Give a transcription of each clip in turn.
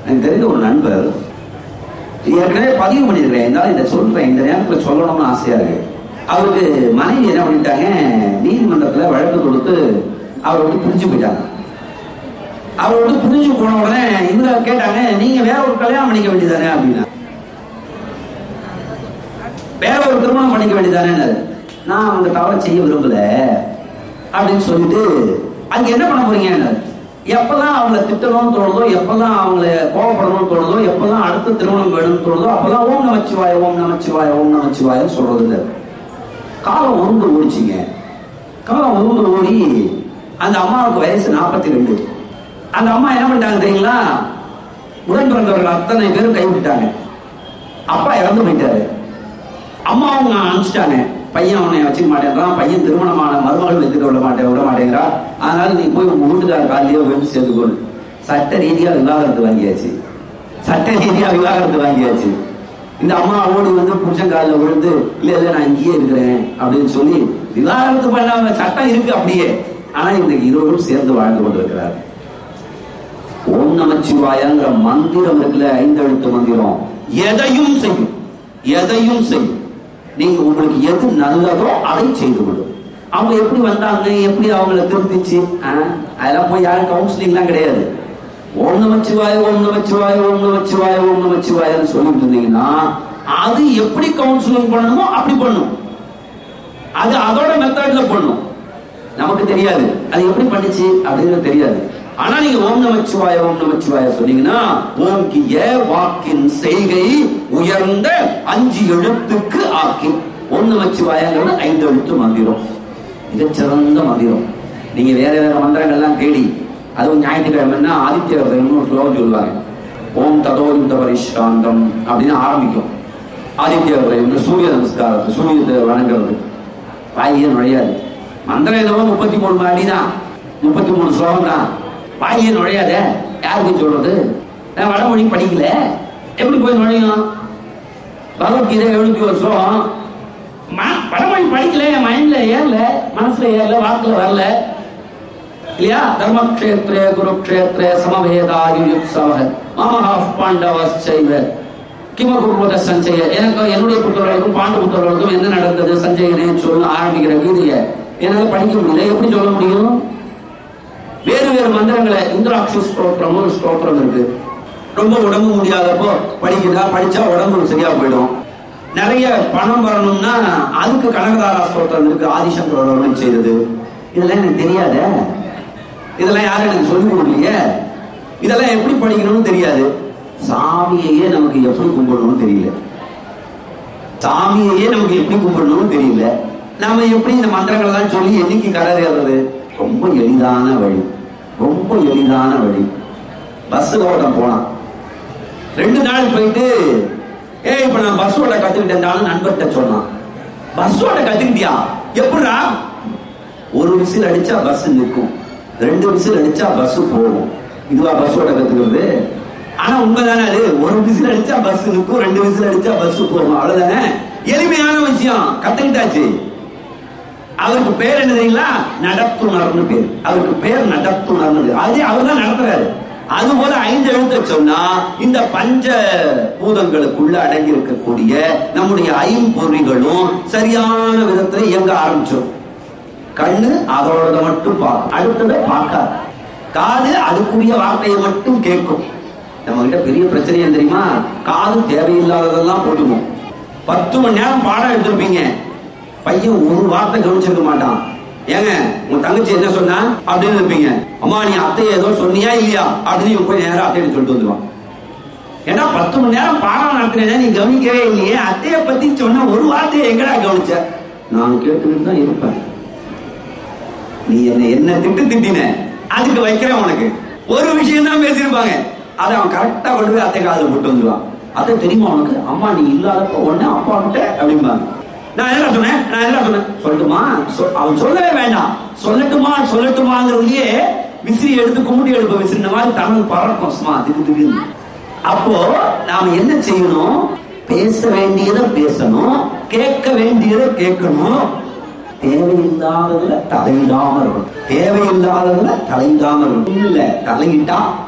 எனக்கு தெரிஞ்ச ஒரு நண்பர் ஏற்கனவே பதிவு பண்ணியிருக்கிறேன் இருந்தாலும் இதை சொல்றேன் இந்த நேரத்தில் சொல்லணும்னு ஆசையா இருக்கு அவருக்கு மனைவி என்ன பண்ணிட்டாங்க நீதிமன்றத்தில் வழக்கு கொடுத்து அவரை விட்டு பிரிஞ்சு போயிட்டாங்க அவரை விட்டு பிரிஞ்சு போன உடனே இவங்க கேட்டாங்க நீங்க வேற ஒரு கல்யாணம் பண்ணிக்க வேண்டியதானே அப்படின்னா வேற ஒரு திருமணம் பண்ணிக்க வேண்டியதானே நான் அவங்க தவற செய்ய விரும்பல அப்படின்னு சொல்லிட்டு அங்க என்ன பண்ண போறீங்க எப்பதான் அவங்கள திட்டணும்னு தோணுதோ எப்பதான் அவங்கள கோவப்படணும்னு தோணுதோ எப்பதான் அடுத்த திருமணம் வேணும்னு தோணுதோ அப்பதான் ஓம் நமச்சிவாய ஓம் நமச்சிவாய ஓம் நமச்சிவாய சொல்றது இல்லை காலம் உருண்டு ஓடிச்சிங்க காலம் உருண்டு ஓடி அந்த அம்மாவுக்கு வயசு நாற்பத்தி ரெண்டு அந்த அம்மா என்ன பண்ணிட்டாங்க தெரியுங்களா உடன் பிறந்தவர்கள் அத்தனை பேரும் கைவிட்டாங்க அப்பா இறந்து போயிட்டாரு அம்மா அவங்க அனுப்பிச்சிட்டாங்க பையன் அவனை வச்சுக்க மாட்டேங்கிறான் பையன் திருமணமான மருமகள் வச்சுக்க விட மாட்டேன் விட மாட்டேங்கிறா அதனால நீ போய் உங்க வீட்டுக்கார காலையிலேயே வந்து சேர்த்துக்கொள் சட்ட ரீதியா விவாகரத்து வாங்கியாச்சு சட்ட ரீதியா விவாகரத்து வாங்கியாச்சு இந்த அம்மா ஓடி வந்து புருஷன் காலில் விழுந்து இல்ல இல்ல நான் இங்கேயே இருக்கிறேன் அப்படின்னு சொல்லி விவாகரத்து பண்ணாம சட்டம் இருக்கு அப்படியே ஆனா இன்னைக்கு இருவரும் சேர்ந்து வாழ்ந்து கொண்டிருக்கிறார் ஓம் நமச்சிவாயங்கிற மந்திரம் இருக்குல்ல ஐந்தெழுத்து மந்திரம் எதையும் செய்யும் எதையும் செய்யும் நீங்க உங்களுக்கு எது நல்லதோ அதை செய்து கொள்ளும் அவங்க எப்படி வந்தாங்க எப்படி அவங்கள திருத்திச்சு ஆ, அதெல்லாம் போய் யாரும் கவுன்சிலிங்லாம் கிடையாது ஓம் நமச்சிவாய ஓம் நமச்சிவாய ஓம் நமச்சிவாய ஓம் நமச்சிவாயன்னு சொல்லிட்டு இருந்தீங்கன்னா அது எப்படி கவுன்சிலிங் பண்ணணுமோ அப்படி பண்ணும் அது அதோட மெத்தட்ல பண்ணும் நமக்கு தெரியாது அது எப்படி பண்ணுச்சு அப்படிங்கிறது தெரியாது ஆனா நீங்க ஓம் நமச்சிவாய ஓம் நமச்சிவாய சொன்னீங்கன்னா ஓங்கிய வாக்கின் செய்கை உயர்ந்த அஞ்சு எழுத்துக்கு ஆக்கி ஓம் நமச்சிவாயங்கிறது ஐந்து எழுத்து மந்திரம் மிகச்சிறந்த மந்திரம் நீங்க வேற வேற மந்திரங்கள்லாம் தேடி அதுவும் ஞாயிற்றுக்கிழமைன்னா ஆதித்ய ஹிருதயம்னு ஒரு ஸ்லோகம் சொல்லுவாங்க ஓம் ததோ இந்த பரிஷ்டாந்தம் அப்படின்னு ஆரம்பிக்கும் ஆதித்ய ஹிருதயம் சூரிய நமஸ்காரத்து சூரியத்தை வணங்குறது வாயியே நுழையாது மந்திரம் என்னவோ முப்பத்தி மூணு மாடி தான் முப்பத்தி மூணு ஸ்லோகம் தான் வாயியே நுழையாத யாருக்கு சொல்றது நான் வடமொழி படிக்கல எப்படி போய் நுழையும் பகவத்கீதை எழுபத்தி ஒரு ஸ்லோகம் ம- வடமொழி படிக்கல என் மைண்ட்ல ஏறல மனசுல ஏறல வாக்குல வரல இல்லையா தர்மக்ஷேத்ரே குருக்ஷேத்ரே சமவேதாயுயுத்சவ மமஹா பாண்டவச்சைவ கிமகுர்வத சஞ்சய எனக்கு என்னுடைய புத்தர்களுக்கும் பாண்டு புத்தர்களுக்கும் என்ன நடந்தது சஞ்சயனே சொல்லு ஆரம்பிக்கிற கீதைய என்னால படிக்க முடியல எப்படி சொல்ல முடியும் வேறு வேறு மந்திரங்களை இந்திராட்சி ஸ்தோத்திரம் ஒரு ஸ்தோத்திரம் இருக்கு ரொம்ப உடம்பு முடியாதப்போ படிக்கிறா படிச்சா உடம்பு சரியா போயிடும் நிறைய பணம் வரணும்னா அதுக்கு கனகதாரா ஸ்தோத்திரம் இருக்கு ஆதிசங்கரோட அருளி செய்தது இதெல்லாம் எனக்கு தெரியாதே இதெல்லாம் யாரும் எனக்கு சொல்லி கொடுக்கலையே இதெல்லாம் எப்படி படிக்கணும்னு தெரியாது சாமியையே நமக்கு எப்படி கும்பிடணும்னு தெரியல சாமியையே நமக்கு எப்படி கும்பிடணும்னு தெரியல நாம எப்படி இந்த மந்திரங்கள்லாம் சொல்லி என்னைக்கு கலரேறது ரொம்ப எளிதான வழி ரொம்ப எளிதான வழி பஸ் ஓட்டம் போனான் ரெண்டு நாள் போயிட்டு ஏய் இப்ப நான் பஸ் ஓட்ட கத்துக்கிட்டேன் நண்பர்கிட்ட சொன்னான் பஸ் ஓட்ட கத்துக்கிட்டியா எப்படிடா ஒரு விசில் அடிச்சா பஸ் நிற்கும் ரெண்டு விசில் அடிச்சா பஸ் போகும் இதுவா பஸ் ஓட்ட கத்துக்கிறது ஆனா உண்மைதானே அது ஒரு விசில் அடிச்சா பஸ் நிற்கும் ரெண்டு விசில் அடிச்சா பஸ் போகும் அவ்வளவுதானே எளிமையான விஷயம் கத்துக்கிட்டாச்சு அவருக்கு பேர் என்ன தெரியுங்களா நடத்துனர்னு பேர் அவருக்கு பேர் நடத்துனர்னு அதே அவர் தான் நடத்துறாரு அது போல ஐந்து எழுத்த சொன்னா இந்த பஞ்ச பூதங்களுக்குள்ள அடங்கி இருக்கக்கூடிய நம்முடைய ஐம்பொறிகளும் சரியான விதத்துல இயங்க ஆரம்பிச்சிடும் கண்ணு அதோட மட்டும் பார்க்கும் அடுத்ததை பார்க்காது காது அதுக்குரிய வார்த்தையை மட்டும் கேட்கும் நம்ம கிட்ட பெரிய பிரச்சனை என்ன தெரியுமா காது தேவையில்லாததெல்லாம் போட்டுக்கும் பத்து மணி நேரம் பாடம் எடுத்திருப்பீங்க பையன் ஒரு வார்த்தை கவனிச்சிருக்க மாட்டான் ஏங்க உங்க தங்கச்சி என்ன சொன்னா அப்படின்னு இருப்பீங்க அம்மா நீ அத்தையை ஏதோ சொன்னியா இல்லையா அப்படின்னு இவன் போய் நேரம் அத்தையை சொல்லிட்டு வந்துருவான் ஏன்னா பத்து மணி நேரம் பாடம் நடத்துறேன் நீ கவனிக்கவே இல்லையே அத்தைய பத்தி சொன்ன ஒரு வார்த்தையை எங்கடா கவனிச்ச நான் கேட்டுக்கிட்டு தான் இருப்பேன் நீ என்ன என்ன திட்டு திட்டின அதுக்கு வைக்கிறேன் உனக்கு ஒரு விஷயம் தான் பேசியிருப்பாங்க அதை அவன் கரெக்டா கொண்டு போய் அத்தை காதுல போட்டு வந்துருவான் அத்தை தெரியுமா உனக்கு அம்மா நீ இல்லாதப்ப உடனே அப்பா கிட்ட அப்படிம்பாங்க நான் என்ன சொன்னேன் நான் என்ன சொன்னேன் சொல்லட்டுமா சொ- அவன் சொல்லவே வேண்டாம் சொல்லட்டுமா சொல்லட்டுமாங்கிறதுலயே விசிறி எடுத்து கும்பிடி எடுப்ப விசிறின மாதிரி தமிழ் பறக்கும் சும்மா திக்கு திக்குன்னு அப்போ நாம என்ன செய்யணும் பேச வேண்டியதை பேசணும் கேட்க வேண்டியதை கேட்கணும் தேவையில்லாததுல தலையிடாம இருக்கணும் தேவையில்லாததுல தலையிடாம இருக்கணும் இல்ல தலையிட்டா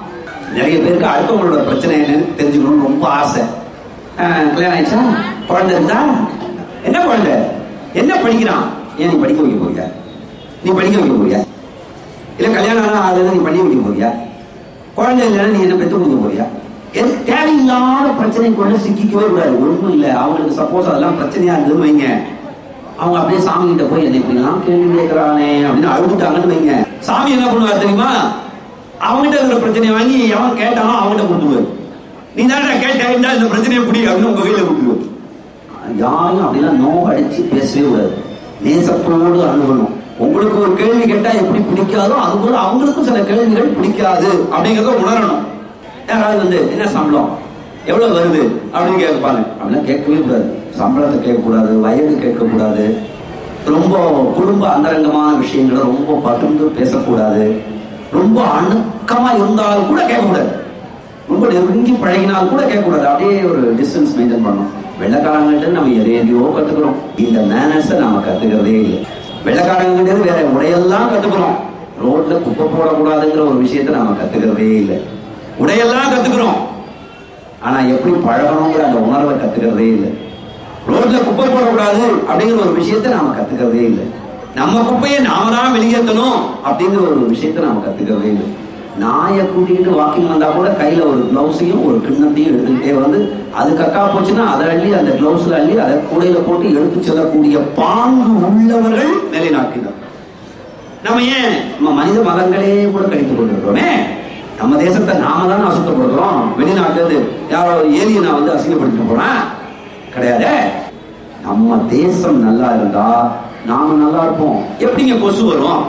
நிறைய பேருக்கு அடுத்தவங்களோட பிரச்சனை என்னன்னு தெரிஞ்சுக்கணும்னு ரொம்ப ஆசை ஆஹ், கல்யாணம் ஆயிடுச்சா குழந்தை இருந்தா என்ன குழந்தை என்ன படிக்கிறான் ஏன் நீ படிக்க வைக்க போறியா நீ படிக்க வைக்க போறியா இல்ல கல்யாணம் ஆனா அதுல நீ பண்ணி வைக்க போறியா குழந்தை இல்லைன்னா நீ என்ன பெற்று கொடுக்க போறியா எதுக்கு தேவையில்லாத பிரச்சனை கொண்டு சிக்கிக்கவே கூடாது ஒண்ணும் இல்ல அவங்களுக்கு சப்போஸ் அதெல்லாம் பிரச்சனையா இருக்குன்னு வைங்க அவங்க அப்படியே சாமி கிட்ட போய் என்ன இப்படிலாம் கேள்வி கேட்கிறானே அப்படின்னு அழுதுட்டாங்கன்னு வைங்க சாமி என்ன பண்ணுவார் தெரியுமா அவங்ககிட்ட இருக்கிற பிரச்சனையை வாங்கி எவன் கேட்டானோ அவங்ககிட்ட கொடுத்துருவாரு நீ தான் கேட்டா இந்த பிரச்சனையை புடி அப்படின்னு உங்க கையில கொடுத்துருவாரு யாரையும் அப்படிலாம் நோ அடிச்சு பேசவே கூடாது நேசத்தோடு அணுகணும் உங்களுக்கு ஒரு கேள்வி கேட்டா எப்படி பிடிக்காதோ அது போல அவங்களுக்கும் சில கேள்விகள் பிடிக்காது அப்படிங்கறத உணரணும் யாராவது வந்து என்ன சம்பளம் எவ்வளவு வருது அப்படின்னு கேட்பாங்க அப்படிலாம் கேட்கவே கூடாது சம்பளத்தை கேட்கக்கூடாது வயது கேட்கக்கூடாது ரொம்ப குடும்ப அந்தரங்கமான விஷயங்களை ரொம்ப பகிர்ந்து பேசக்கூடாது ரொம்ப அணுக்கமா இருந்தாலும் கூட கேட்கக்கூடாது ரொம்ப நெருங்கி பழகினால் கூட கேட்கக்கூடாது அப்படியே ஒரு டிஸ்டன்ஸ் மெயின்டைன் பண்ணணும் வெள்ளக்காரங்கள்ட்ட நம்ம எதை எதையோ கத்துக்கிறோம் இந்த மேனஸை நாம கத்துக்கிறதே இல்லை வெள்ளக்காரங்கிட்ட வேற உடையெல்லாம் கத்துக்கிறோம் ரோட்ல குப்பை போடக்கூடாதுங்கிற ஒரு விஷயத்தை நாம கத்துக்கிறதே இல்லை உடையெல்லாம் கத்துக்கிறோம் ஆனா எப்படி பழகணுங்கிற அந்த உணர்வை கத்துக்கிறதே இல்லை ரோட்ல குப்பை போடக்கூடாது அப்படிங்கிற ஒரு விஷயத்தை நாம கத்துக்கிறதே இல்லை நம்ம குப்பையை நாம தான் வெளியேற்றணும் அப்படிங்கிற ஒரு விஷயத்தை நாம கத்துக்கிறதே இல்லை நாயை கூட்டிக்கிட்டு வாக்கிங் வந்தா கூட கையில ஒரு கிளவுஸையும் ஒரு கிண்ணத்தையும் எடுத்துக்கிட்டே வந்து அது கக்கா போச்சுன்னா அதை அள்ளி அந்த கிளவுஸ்ல அள்ளி அதை கூடையில போட்டு எடுத்து செல்லக்கூடிய பாங்கு உள்ளவர்கள் நிலைநாட்டினர் நம்ம ஏன் நம்ம மனித மதங்களே கூட கழித்துக் கொண்டிருக்கிறோமே நம்ம தேசத்தை நாம தான் அசுத்தப்படுத்துறோம் வெளிநாட்டுல இருந்து யாரோ ஒரு ஏலியனை வந்து அசிங்கப்படுத்திட்டு போறான் கிடையாது நம்ம தேசம் நல்லா இருந்தா நாம நல்லா இருப்போம் எப்படிங்க கொசு வரும்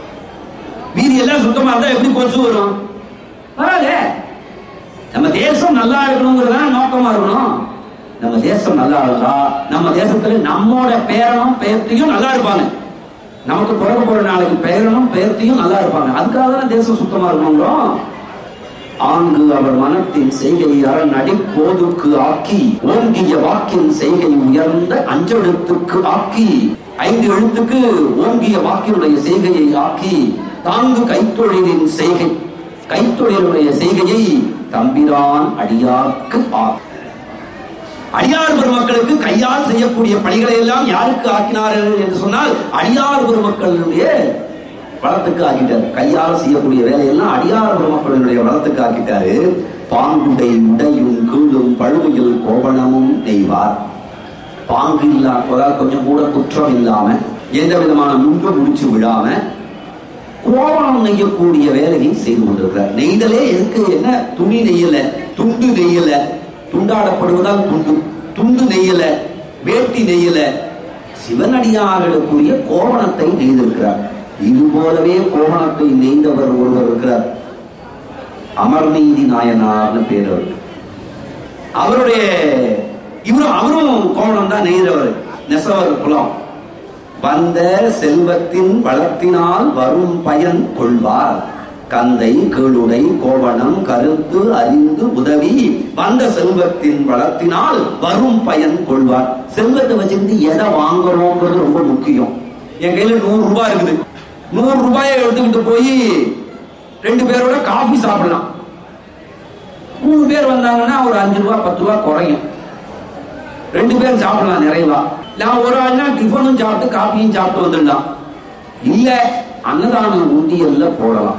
வீதி எல்லாம் சுத்தமா இருந்தா எப்படி கொசு வரும் வராதே நம்ம தேசம் நல்லா இருக்கணுங்கிறது தான் நோக்கமா இருக்கணும் நம்ம தேசம் நல்லா இருந்தா நம்ம தேசத்துல நம்மோட பேரனும் பேர்த்தையும் நல்லா இருப்பாங்க நமக்கு பிறக்க போற நாளைக்கு பேரனும் பேர்த்தையும் நல்லா இருப்பாங்க அதுக்காக தானே தேசம் சுத்தமா இருக்கணுங்கிறோம் ஆங்கு அவர் மனத்தின் செய்கை அரண் அடிப்போதுக்கு ஆக்கி ஓங்கிய வாக்கின் செய்கை உயர்ந்த அஞ்செழுத்துக்கு ஆக்கி ஐந்து எழுத்துக்கு ஓங்கிய வாக்கினுடைய செய்கையை ஆக்கி தாங்கு கைத்தொழிலின் செய்கை கைத்தொழிலுடைய செய்கையை தம்பிரான் அடியார்க்கு ஆக்கி அடியார் பெருமக்களுக்கு கையால் செய்யக்கூடிய பணிகளை எல்லாம் யாருக்கு ஆக்கினார்கள் என்று சொன்னால் அடியார் பெருமக்களுடைய வளத்துக்கு ஆக்கிட்டார் கையால் செய்யக்கூடிய வேலையெல்லாம் அடியார் பெருமக்களுடைய வளத்துக்கு ஆக்கிட்டாரு பாங்குடை உடையும் கீழும் பழுவையில் கோவணமும் நெய்வார் பாங்கு இல்லாததால் கொஞ்சம் கூட குற்றம் இல்லாம எந்த விதமான முன்பு முடிச்சு விடாம கோவணம் நெய்யக்கூடிய வேலையை செய்து கொண்டிருக்கிறார் நெய்தலே எதுக்கு என்ன துணி நெய்யல துண்டு நெய்யல துண்டாடப்படுவதால் துண்டு துண்டு நெய்யல வேட்டி நெய்யல சிவனடியார்களுக்குரிய கோவணத்தை நெய்திருக்கிறார் இது போலவே கோவணத்தை நெய்தவர் ஒருவர் இருக்கிறார் அமர்நீதி நாயனார்னு பேர் அவருக்கு அவருடைய இவரும் அவரும் கோவணம் தான் நெய்தவர் நெசவர் குலம் வந்த செல்வத்தின் வளத்தினால் வரும் பயன் கொள்வார் கந்தை கீழுடை கோவணம் கருத்து அறிந்து உதவி வந்த செல்வத்தின் வளத்தினால் வரும் பயன் கொள்வார் செல்வத்தை வச்சிருந்து எதை வாங்குறோங்கிறது ரொம்ப முக்கியம் என் கையில நூறு ரூபாய் இருக்குது நூறு ரூபாயை எடுத்துக்கிட்டு போய் ரெண்டு பேரோட காஃபி சாப்பிடலாம் மூணு பேர் வந்தாங்கன்னா ஒரு அஞ்சு ரூபாய் பத்து ரூபாய் குறையும் ரெண்டு பேரும் சாப்பிடலாம் நிறைவா நான் ஒரு ஆள்னா டிஃபனும் சாப்பிட்டு காப்பியும் சாப்பிட்டு வந்துடலாம் இல்ல அன்னதான உண்டியல்ல போடலாம்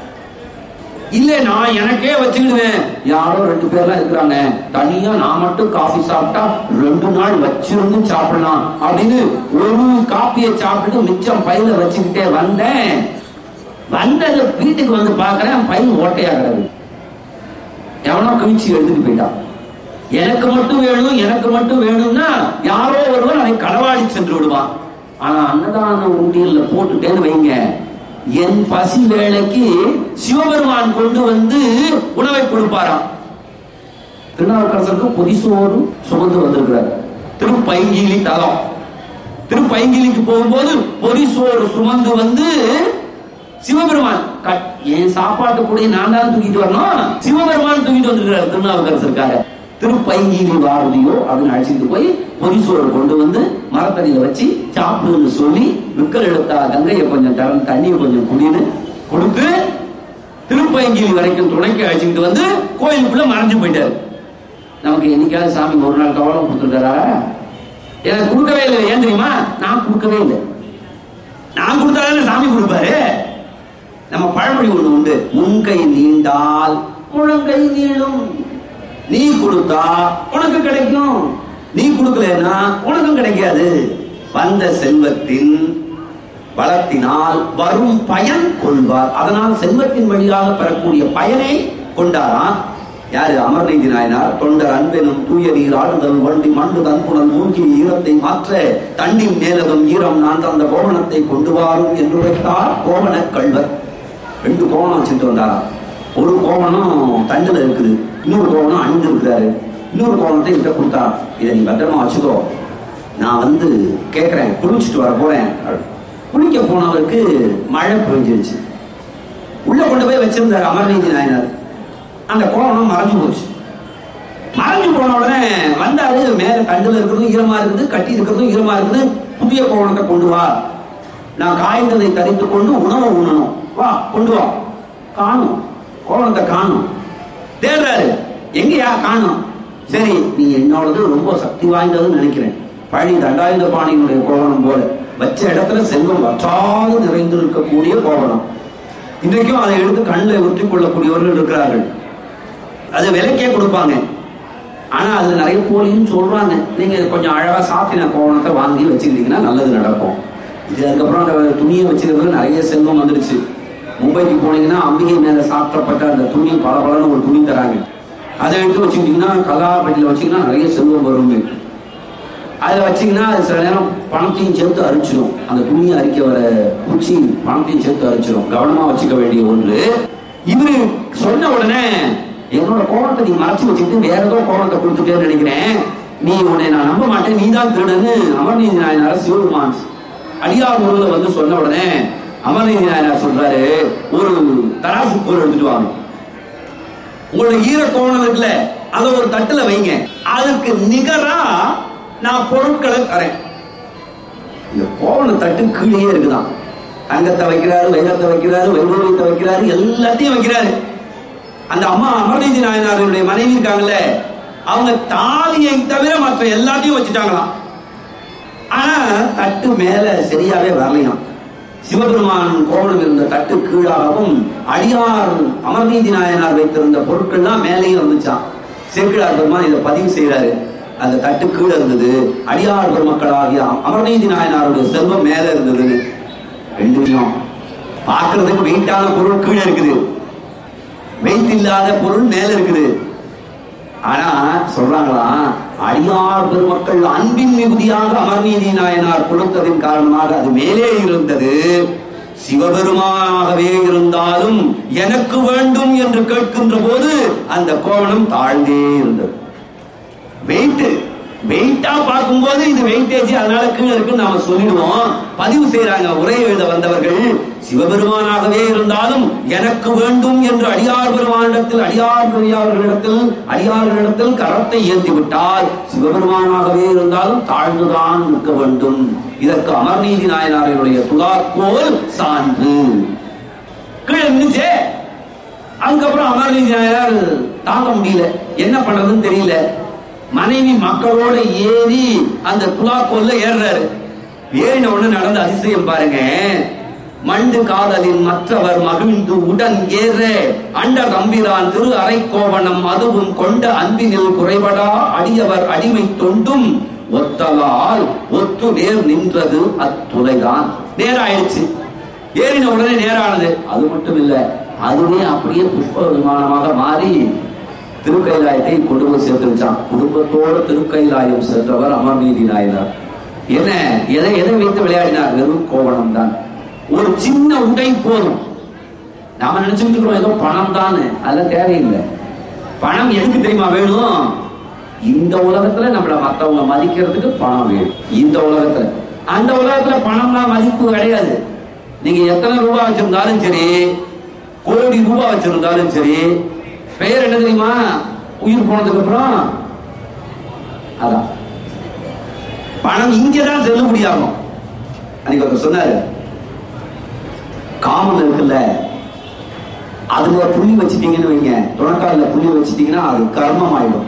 இல்ல நான் எனக்கே வச்சுக்கிடுவேன் யாரோ ரெண்டு பேர்லாம் இருக்கிறாங்க தனியா நான் மட்டும் காஃபி சாப்பிட்டா ரெண்டு நாள் வச்சிருந்து சாப்பிடலாம் அப்படின்னு ஒரு காப்பியை சாப்பிட்டு மிச்சம் பையில வச்சுக்கிட்டே வந்தேன் வந்தது வீட்டுக்கு வந்து பாக்குறேன் பையன் ஓட்டையா கிடக்கு எவனோ கிழிச்சு எடுத்துட்டு போயிட்டான் எனக்கு மட்டும் வேணும் எனக்கு மட்டும் வேணும்னா யாரோ ஒருவர் அதை களவாடி சென்று விடுவான் ஆனா அன்னதான உண்டியல்ல போட்டுட்டேன்னு வைங்க என் பசி வேலைக்கு சிவபெருமான் கொண்டு வந்து உணவை கொடுப்பாராம் திருநாவுக்கரசருக்கு பொதிசோறு சுமந்து வந்திருக்கிறார் திருப்பைங்கிலி தலம் திருப்பைங்கிலிக்கு போகும்போது பொரிசோறு சுமந்து வந்து சிவபெருமான் கட்- என் சாப்பாட்டு கூட நான் தான் தூக்கிட்டு வரணும் சிவபெருமான் தூக்கிட்டு வந்திருக்கிறார் திருநாவுக்கரசருக்காக திருப்பைங்கிலி வாரதியோ அப்படின்னு அழைச்சிட்டு போய் பொரிசோறு கொண்டு வந்து மரத்தடியில வச்சு சாப்பிடுன்னு சொல்லி விக்கல் எடுத்தா கங்கையை கொஞ்சம் தரம் தண்ணியை கொஞ்சம் குடின்னு கொடுத்து திருப்பயங்கிரி வரைக்கும் துணைக்கு அழைச்சிக்கிட்டு வந்து கோயிலுக்குள்ள மறைஞ்சு போயிட்டாரு நமக்கு என்னைக்காவது சாமி ஒரு நாள் கவலை கொடுத்துருக்காரா எனக்கு கொடுக்கவே இல்லை ஏன் தெரியுமா நான் கொடுக்கவே இல்லை நான் கொடுத்தாதானே சாமி கொடுப்பாரு நம்ம பழமொழி ஒண்ணு உண்டு முன்கை நீண்டால் முழங்கை நீளும் நீ கொடுத்தா உனக்கு கிடைக்கும் நீ கொடுக்கலன்னா உனக்கும் கிடைக்காது வந்த செல்வத்தின் வளத்தினால் வரும் பயன் கொள்வார் அதனால் செல்வத்தின் வழியாக பெறக்கூடிய பயனை கொண்டாராம் யாரு அமர்நீதி நாயனார் தொண்டர் அன்பெனும் தூய நீர் ஆடுதல் வண்டி மண்டு தன்புணல் மூழ்கி ஈரத்தை மாற்ற தண்டின் மேலதும் ஈரம் நான் தந்த கோவணத்தை கொண்டு வாரும் என்று உரைத்தார் கோவண கள்வர் ரெண்டு கோவணம் வச்சுட்டு வந்தாராம் ஒரு கோவணம் தண்டுல இருக்குது இன்னொரு கோவணம் அணிந்து இருக்கிறாரு இன்னொரு கோவணத்தை கிட்ட கொடுத்தா இதை நீ பத்திரமா வச்சுக்கோ நான் வந்து கேட்கிறேன் குளிச்சுட்டு வர போறேன் குளிக்க போனவருக்கு மழை பெஞ்சிருச்சு உள்ள கொண்டு போய் வச்சிருந்தாரு அமர்நீதி நாயனார் அந்த கோவணம் மறைஞ்சு போச்சு மறைஞ்சு போன உடனே வந்தாரு மேல தண்டுல இருக்கிறதும் ஈரமா இருக்குது கட்டி இருக்கிறதும் ஈரமா இருக்குது புதிய கோவணத்தை கொண்டு வா நான் காய்கறி தரித்து கொண்டு உணவை உண்ணணும் வா கொண்டு வா காணும் கோவணத்தை காணும் தேடுறாரு எங்கயா காணும் சரி நீ என்னோடது ரொம்ப சக்தி வாய்ந்ததுன்னு நினைக்கிறேன் பழனி தண்டாயுத பாணியினுடைய கோவணம் போல வச்ச இடத்துல செல்வம் வற்றாது நிறைந்து இருக்கக்கூடிய கோவணம் இன்றைக்கும் அதை எடுத்து கண்ணில் ஒற்றிக் கொள்ளக்கூடியவர்கள் இருக்கிறார்கள் அது விலைக்கே கொடுப்பாங்க ஆனா அதுல நிறைய போலியும் சொல்றாங்க நீங்க கொஞ்சம் அழகா சாத்தின கோவணத்தை வாங்கி வச்சுக்கிட்டீங்கன்னா நல்லது நடக்கும் இது அதுக்கப்புறம் அந்த துணியை வச்சுக்கிறது நிறைய செல்வம் வந்துருச்சு மும்பைக்கு போனீங்கன்னா அம்பிகை மேல சாப்பிட்டப்பட்ட அந்த துணி பல பலன்னு ஒரு துணி தராங்க அதை எடுத்து வச்சுக்கிட்டீங்கன்னா கலாபட்டியில வச்சீங்கன்னா நிறைய செல்வம் வரும் அதில் வச்சீங்கன்னா அது சில நேரம் பணத்தையும் சேர்த்து அரிச்சிடும் அந்த துணியை அரிக்க வர பூச்சி பணத்தையும் சேர்த்து அரிச்சிடும் கவனமா வச்சுக்க வேண்டிய ஒன்று இவரு சொன்ன உடனே என்னோட கோபத்தை நீ மறைச்சு வச்சுட்டு வேற ஏதோ கோபத்தை கொடுத்துட்டேன்னு நினைக்கிறேன் நீ உன்னை நான் நம்ப மாட்டேன் நீ தான் திருடன்னு அமர்நீதி நாயனார் சிவபெருமான் அடியார் உருவ வந்து சொன்ன உடனே அமர்நீதி நாயனார் சொல்றாரு ஒரு தராசு பொருள் எடுத்துட்டு வாங்க உங்களோட ஈர கோணம் இருக்குல்ல அதை ஒரு தட்டுல வைங்க அதுக்கு நிகரா நான் பொருட்களை தரேன் இந்த கோவண தட்டு கீழே இருக்குதான் தங்கத்தை வைக்கிறாரு வைரத்தை வைக்கிறாரு வைரூரியத்தை வைக்கிறாரு எல்லாத்தையும் வைக்கிறாரு அந்த அம்மா அமர்நீதி நாயனாருடைய மனைவி இருக்காங்கல்ல அவங்க தாலியை தவிர மற்ற எல்லாத்தையும் வச்சுட்டாங்களாம் ஆனா தட்டு மேல சரியாவே வரலையாம் சிவபெருமான் கோவணம் இருந்த தட்டு கீழாகவும் அடியார் அமர்நீதி நாயனார் வைத்திருந்த பொருட்கள்லாம் மேலேயும் வந்துச்சான் சேக்கிழார் பெருமான் இதை பதிவு செய்யறாரு அந்த தட்டு கீழே இருந்தது அடியார் பெருமக்களாகிய அமர்நீதி நாயனாருடைய செல்வம் மேல இருந்தது ரெண்டு விஷயம் பார்க்கறதுக்கு வெயிட்டான பொருள் கீழே இருக்குது வெயிட் இல்லாத பொருள் மேல இருக்குது ஆனா சொல்றாங்களாம் அடியார் பெருமக்கள் அன்பின் மிகுதியாக அமர்நீதி நாயனார் கொடுத்ததின் காரணமாக அது மேலே இருந்தது சிவபெருமானாகவே இருந்தாலும் எனக்கு வேண்டும் என்று கேட்கின்ற போது அந்த கோவணம் தாழ்ந்தே இருந்தது வெயிட் வெயிட்டா பார்க்கும்போது இது வெயிட்டேஜ் அதனால கீழே இருக்குன்னு நாம சொல்லிடுவோம் பதிவு செய்யறாங்க உரை எழுத வந்தவர்கள் சிவபெருமானாகவே இருந்தாலும் எனக்கு வேண்டும் என்று அடியார் பெருமானிடத்தில் அடியார் பெரியார்களிடத்தில் அடியார்களிடத்தில் கரத்தை ஏந்தி விட்டால் சிவபெருமானாகவே இருந்தாலும் தாழ்ந்துதான் நிற்க வேண்டும் இதற்கு அமர்நீதி நாயனாரினுடைய துலாக்கோல் சான்று கீழே நின்னுச்சே அதுக்கப்புறம் அமர்நீதி நாயனார் தாங்க முடியல என்ன பண்றதுன்னு தெரியல மனைவி மக்களோட ஏறி அந்த துலாக்கோல்ல ஏறுறாரு ஏறின உடனே நடந்த அதிசயம் பாருங்க மண்டு காதலின் மற்றவர் மகிழ்ந்து உடன் ஏற அண்ட கம்பிரான் திரு அரைக்கோவணம் அதுவும் கொண்ட அன்பினில் குறைபடா அடியவர் அடிமை தொண்டும் ஒத்தலால் ஒத்து நேர் நின்றது அத்துளைதான் நேராயிடுச்சு ஏறின உடனே நேரானது அது மட்டும் இல்ல அதுவே அப்படியே புஷ்ப விமானமாக மாறி திருக்கைலாயத்தை கொண்டு போய் சேர்த்துருச்சான் குடும்பத்தோட திருக்கைலாயம் சென்றவர் அமர்நீதி நாயனார் என்ன எதை எதை வைத்து விளையாடினார் வெறும் கோவணம் தான் ஒரு சின்ன உடை போதும் நாம நினைச்சுட்டு இருக்கிறோம் ஏதோ பணம் தானே அதெல்லாம் தேவையில்லை பணம் எதுக்கு தெரியுமா வேணும் இந்த உலகத்துல நம்மள மத்தவங்க மதிக்கிறதுக்கு பணம் வேணும் இந்த உலகத்துல அந்த உலகத்துல பணம்லாம் மதிப்பு கிடையாது நீங்க எத்தனை ரூபாய் வச்சிருந்தாலும் சரி கோடி ரூபாய் வச்சிருந்தாலும் சரி பெயர் என்ன தெரியுமா உயிர் போனதுக்கு அப்புறம் அதான் பணம் இங்கதான் செல்லுபடியாகும் அன்னைக்கு ஒருத்தர் சொன்னாரு காமம் இருக்குல்ல அதுல புள்ளி வச்சிட்டீங்கன்னு வைங்க துணக்காலில் புள்ளி வச்சிட்டீங்கன்னா அது கர்மம் ஆயிடும்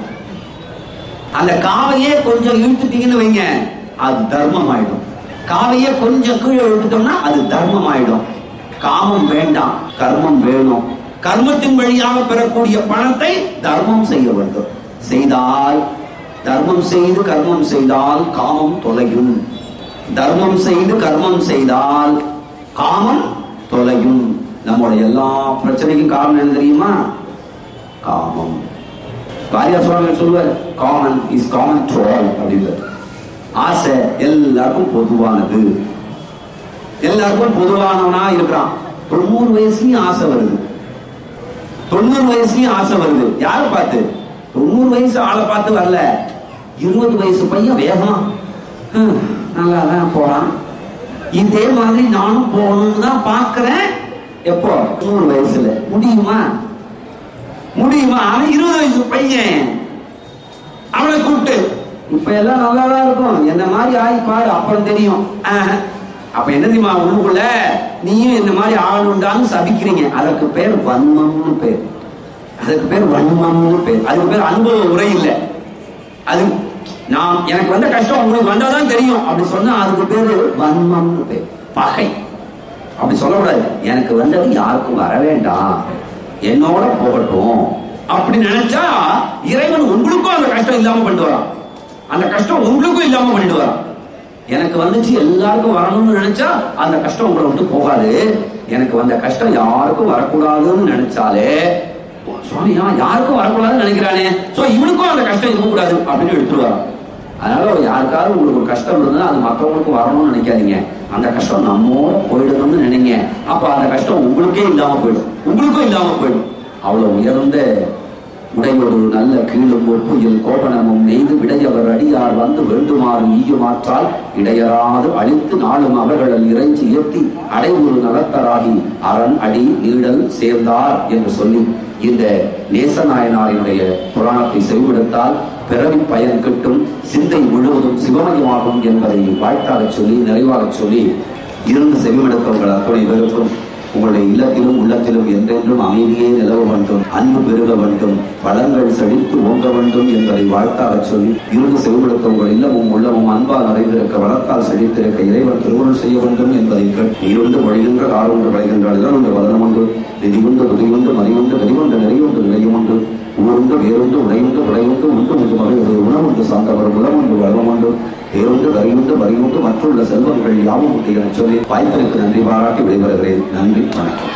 அந்த காவையே கொஞ்சம் இழுத்துட்டீங்கன்னு வைங்க அது தர்மம் ஆயிடும் காவையே கொஞ்சம் கீழே இழுத்துட்டோம்னா அது தர்மம் ஆயிடும் காமம் வேண்டாம் கர்மம் வேணும் கர்மத்தின் வழியாக பெறக்கூடிய பணத்தை தர்மம் செய்ய வேண்டும் செய்தால் தர்மம் செய்து கர்மம் செய்தால் காமம் தொலையும் தர்மம் செய்து கர்மம் செய்தால் காமம் தொலையும் நம்முடைய எல்லா பிரச்சனைக்கும் காரணம் என்ன தெரியுமா காமம் வாரியார் சுவாமிகள் சொல்லுவார் common is common to all அப்படின்றது ஆசை எல்லாருக்கும் பொதுவானது எல்லாருக்கும் பொதுவானவனா இருக்கிறான் தொண்ணூறு வயசுலயும் ஆசை வருது தொண்ணூறு வயசுலயும் ஆசை வருது யாரை பார்த்து தொண்ணூறு வயசு ஆளை பார்த்து வரல இருபது வயசு பையன் வேகமா ஹம், நல்லா தான் போறான் இதே மாதிரி நானும் போகணும்னு தான் பார்க்கிறேன் எப்போ நூறு வயசுல முடியுமா முடியுமா அவன் இருபது வயசு பையன் அவனை கூப்பிட்டு இப்ப எல்லாம் நல்லா தான் இருக்கும் என்ன மாதிரி ஆகி பாரு அப்புறம் தெரியும் ஆஹ். அப்ப என்ன தெரியுமா உள்ளுக்குள்ள நீயும் என்ன மாதிரி ஆளுண்டான்னு சபிக்கிறீங்க அதற்கு பேர் வன்மம்னு பேர் அதுக்கு பேர் வன்மம்னு பேர் அதுக்கு பேர் அனுபவ உரை இல்லை அது நான் எனக்கு வந்த கஷ்டம் உங்களுக்கு வந்தாதான் தெரியும் அப்படி சொன்னா அதுக்கு பேரு வன்மம்னு பேர் பகை அப்படி சொல்லக்கூடாது எனக்கு வந்தது யாருக்கும் வர வேண்டாம் என்னோட போகட்டும் அப்படி நினைச்சா இறைவன் உங்களுக்கும் அந்த கஷ்டம் இல்லாம பண்ணிட்டு வரான் அந்த கஷ்டம் உங்களுக்கும் இல்லாம பண்ணிட்டு வரான் எனக்கு வந்துச்சு எல்லாருக்கும் வரணும்னு நினைச்சா அந்த கஷ்டம் உங்களை விட்டு போகாது எனக்கு வந்த கஷ்டம் யாருக்கும் வரக்கூடாதுன்னு நினைச்சாலே ஓ, சுவாமியா யாருக்கும் வரக்கூடாதுன்னு நினைக்கிறானே சோ இவனுக்கும் அந்த கஷ்டம் இருக்கக்கூடாது அப்படின்னு எடுத்துருவாராம் அதனால யாருக்காவது உங்களுக்கு ஒரு கஷ்டம் இருந்ததுன்னா அது மற்றவங்களுக்கு வரணும்னு நினைக்காதீங்க அந்த கஷ்டம் நம்மோட போயிடணும்னு நினைங்க அப்ப அந்த கஷ்டம் உங்களுக்கே இல்லாம போயிடும் உங்களுக்கும் இல்லாம போயிடும் அவ்வளவு உயர்ந்த உடையொரு நல்ல கீழும் ஒப்புயில் கோபனமும் நெய்து விடையவர் அடியார் வந்து வேண்டுமாறு ஈயுமாற்றால் இடையராது அழித்து நாளும் அவர்களில் இறைஞ்சி ஏத்தி அடைவுறு நலத்தராகி அரண் அடி நீடல் சேர்ந்தார் என்று சொல்லி இந்த நேசநாயனாரினுடைய புராணத்தை செவிவிடுத்தால் பிறவி பயன் கிட்டும் சிந்தை முழுவதும் சிவமயமாகும் என்பதை வாழ்த்தாகச் சொல்லி நிறைவாகச் சொல்லி இருந்து செவிவிடுத்தவர்கள் அத்துணை பேருக்கும் உங்களுடைய இல்லத்திலும் உள்ளத்திலும் என்றென்றும் அமைதியே நிலவ வேண்டும் அன்பு பெருக வேண்டும் வளங்கள் செழித்து ஓங்க வேண்டும் என்பதை வாழ்த்தாக சொல்லி இருந்து செவிப்படுத்த உங்கள் இல்லமும் உள்ளமும் அன்பால் நிறைந்திருக்க வளத்தால் செழித்திருக்க இறைவன் திருவுருள் செய்ய வேண்டும் என்பதை கேட்டு இருண்டு மொழிகின்ற காலொன்று விளைகின்ற இதனுண்டு வதனம் உண்டு நிதியுண்டு துதியுண்டு மதியுண்டு நெறிவுண்டு நெறியுண்டு நிலையுமுண்டு ஊருண்டு வேறுண்டு உடையுண்டு உடையுண்டு உண்டு உண்டு மகிழ்வு உணவுண்டு சார்ந்தவர் உணவுண்டு வளமுண்டு பேருந்து வரியுண்டு வரியுண்டு மற்றுள்ள செல்வங்கள் யாவும் உண்டு என சொல்லி வாய்ப்பிற்கு நன்றி பாராட்டி விடைபெறுகிறேன் நன்றி வணக்கம்